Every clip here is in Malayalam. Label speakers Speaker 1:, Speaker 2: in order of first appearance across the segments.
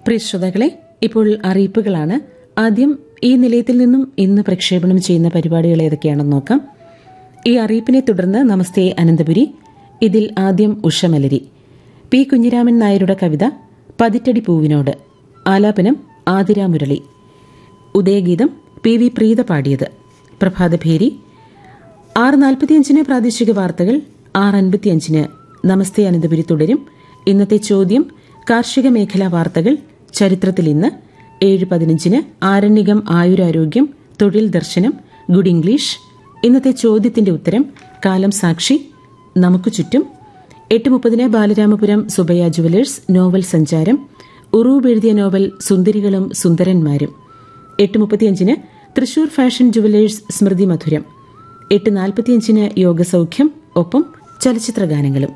Speaker 1: പ്രിയ ശ്രോതാക്കളെ ഇപ്പോൾ അറിയിപ്പുകളാണ് ആദ്യം ഈ നിലയത്തിൽ നിന്നും ഇന്ന് പ്രക്ഷേപണം ചെയ്യുന്ന പരിപാടികൾ ഏതൊക്കെയാണെന്ന് നോക്കാം ഈ അറിയിപ്പിനെ തുടർന്ന് നമസ്തേ അനന്തപുരി ഇതിൽ ആദ്യം ഉഷമലരി പി കുഞ്ഞിരാമൻ നായരുടെ കവിത പതിറ്റടി പൂവിനോട് ആലാപനം ആതിര മുരളി ഉദയഗീതം പി വി പ്രീത പാടിയത് പ്രഭാതഭേരി ആറ് നാൽപ്പത്തിയഞ്ചിന് പ്രാദേശിക വാർത്തകൾ ആറ് അൻപത്തിയഞ്ചിന് നമസ്തേ അനന്തപുരി തുടരും ഇന്നത്തെ ചോദ്യം കാർഷിക മേഖലാ വാർത്തകൾ ചരിത്രത്തിൽ ഇന്ന് ഏഴ് പതിനഞ്ചിന് ആരണ്യകം ആയുരാരോഗ്യം തൊഴിൽ ദർശനം ഗുഡ് ഇംഗ്ലീഷ് ഇന്നത്തെ ചോദ്യത്തിന്റെ ഉത്തരം കാലം സാക്ഷി നമുക്ക് ചുറ്റും എട്ട് മുപ്പതിന് ബാലരാമപുരം സുബയ്യ ജുവലേഴ്സ് നോവൽ സഞ്ചാരം ഉറൂബ് എഴുതിയ നോവൽ സുന്ദരികളും സുന്ദരന്മാരും എട്ട് മുപ്പത്തിയഞ്ചിന് തൃശൂർ ഫാഷൻ ജുവലേഴ്സ് സ്മൃതി മധുരം എട്ട് നാൽപ്പത്തിയഞ്ചിന് യോഗസൗഖ്യം ഒപ്പം ചലച്ചിത്ര ഗാനങ്ങളും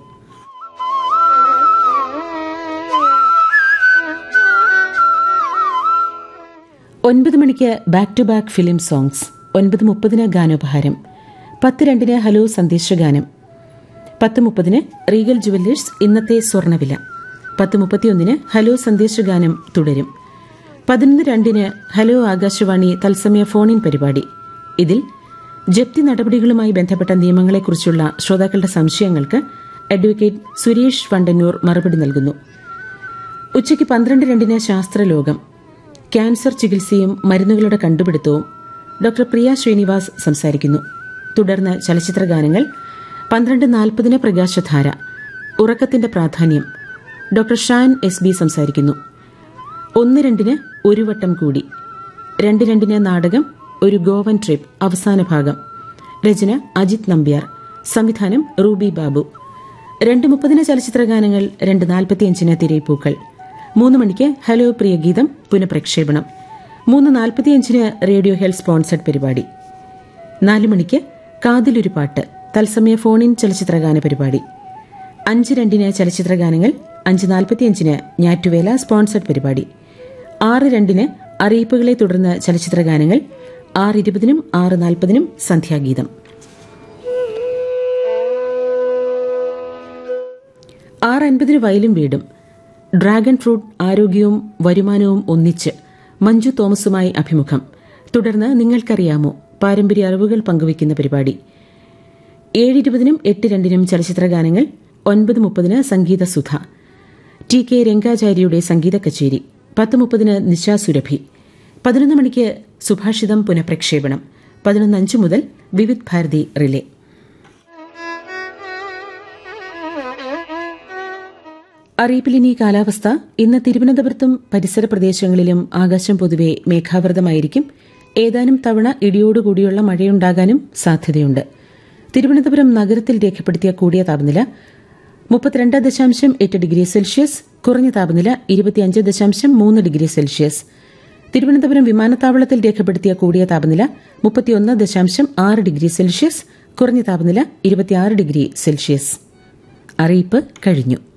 Speaker 1: ഒൻപത് മണിക്ക് back to back film songs ഒൻപത് മുപ്പതിന് ഗാനോപഹാരം പത്ത് രണ്ടിന് ഹലോ സന്ദേശഗാനം പത്ത് മുപ്പതിന് റീഗൽ ജുവല്ലേഴ്സ് ഇന്നത്തെ സ്വർണ്ണവില പത്ത് മുപ്പത്തിയൊന്നിന് ഹലോ സന്ദേശഗാനം തുടരും പതിനൊന്ന് രണ്ടിന് ഹലോ ആകാശവാണി തത്സമയ ഫോൺ ഇൻ പരിപാടി ഇതിൽ ജപ്തി നടപടികളുമായി ബന്ധപ്പെട്ട നിയമങ്ങളെക്കുറിച്ചുള്ള ശ്രോതാക്കളുടെ സംശയങ്ങൾക്ക് അഡ്വക്കേറ്റ് സുരേഷ് വണ്ടന്നൂർ മറുപടി നൽകുന്നു ഉച്ചയ്ക്ക് പന്ത്രണ്ട് രണ്ടിന് ശാസ്ത്രലോകം ക്യാൻസർ ചികിത്സയും മരുന്നുകളുടെ കണ്ടുപിടുത്തവും ഡോക്ടർ പ്രിയ ശ്രീനിവാസ് സംസാരിക്കുന്നു തുടർന്ന് ചലച്ചിത്ര ഗാനങ്ങൾ പന്ത്രണ്ട് നാൽപ്പതിന് പ്രകാശധാര ഉറക്കത്തിന്റെ പ്രാധാന്യം ഡോക്ടർ ഷാൻ എസ് ബി സംസാരിക്കുന്നു ഒന്ന് രണ്ടിന് ഒരു വട്ടം കൂടി രണ്ട് രണ്ടിന് നാടകം ഒരു ഗോവൻ ട്രിപ്പ് അവസാന ഭാഗം രചന അജിത് നമ്പ്യാർ സംവിധാനം റൂബി ബാബു രണ്ട് മുപ്പതിന് ചലച്ചിത്ര ഗാനങ്ങൾ രണ്ട് നാൽപ്പത്തിയഞ്ചിന് തിരയിപ്പൂക്കൾ മൂന്ന് മണിക്ക് ഹലോ പ്രിയ ഗീതം പുനഃപ്രക്ഷേപണം മൂന്ന് നാൽപ്പത്തിയഞ്ചിന് റേഡിയോ ഹെൽത്ത് സ്പോൺസർഡ് പരിപാടി നാല് മണിക്ക് കാതിലൊരു പാട്ട് തത്സമയ ഫോൺ ഇൻ ചലച്ചിത്രഗാന പരിപാടി അഞ്ച് രണ്ടിന് ചലച്ചിത്രഗാനങ്ങൾ അഞ്ച് നാൽപ്പത്തിയഞ്ചിന് ഞാറ്റുവേല സ്പോൺസർഡ് പരിപാടി ആറ് രണ്ടിന് അറിയിപ്പുകളെ തുടർന്ന് ചലച്ചിത്രഗാനങ്ങൾ ആറ് ഇരുപതിനും ആറ് നാൽപ്പതിനും സന്ധ്യാഗീതം ആറ് അൻപതിന് വയലും വീടും ഡ്രാഗൺ ഫ്രൂട്ട് ആരോഗ്യവും വരുമാനവും ഒന്നിച്ച് മഞ്ജു തോമസുമായി അഭിമുഖം തുടർന്ന് നിങ്ങൾക്കറിയാമോ പാരമ്പര്യ അറിവുകൾ പങ്കുവയ്ക്കുന്ന പരിപാടി ഏഴ് ഇരുപതിനും എട്ട് രണ്ടിനും ചലച്ചിത്ര ഗാനങ്ങൾ ഒൻപത് മുപ്പതിന് സംഗീത സുധ ടി കെ രംഗാചാര്യയുടെ സംഗീത കച്ചേരി പത്ത് മുപ്പതിന് നിശാ സുരഭി പതിനൊന്ന് മണിക്ക് സുഭാഷിതം പുനഃപ്രക്ഷേപണം പതിനൊന്ന് അഞ്ച് മുതൽ വിവിധ് ഭാരതി റിലേ അറിയിപ്പിലിനി കാലാവസ്ഥ ഇന്ന് തിരുവനന്തപുരത്തും പരിസര പ്രദേശങ്ങളിലും ആകാശം പൊതുവെ മേഘാവൃതമായിരിക്കും ഏതാനും തവണ ഇടിയോടുകൂടിയുള്ള മഴയുണ്ടാകാനും സാധ്യതയുണ്ട് തിരുവനന്തപുരം നഗരത്തിൽ രേഖപ്പെടുത്തിയ കൂടിയ താപനില മുപ്പത്തിരണ്ട് ദശാംശം എട്ട് ഡിഗ്രി സെൽഷ്യസ് കുറഞ്ഞ താപനില ഇരുപത്തിയഞ്ച് ദശാംശം മൂന്ന് ഡിഗ്രി സെൽഷ്യസ് തിരുവനന്തപുരം വിമാനത്താവളത്തിൽ രേഖപ്പെടുത്തിയ കൂടിയ താപനില മുപ്പത്തിയൊന്ന് ദശാംശം ആറ് ഡിഗ്രി സെൽഷ്യസ് കുറഞ്ഞ താപനില ഇരുപത്തിയാറ് ഡിഗ്രി സെൽഷ്യസ് അറിയിപ്പ് കഴിഞ്ഞു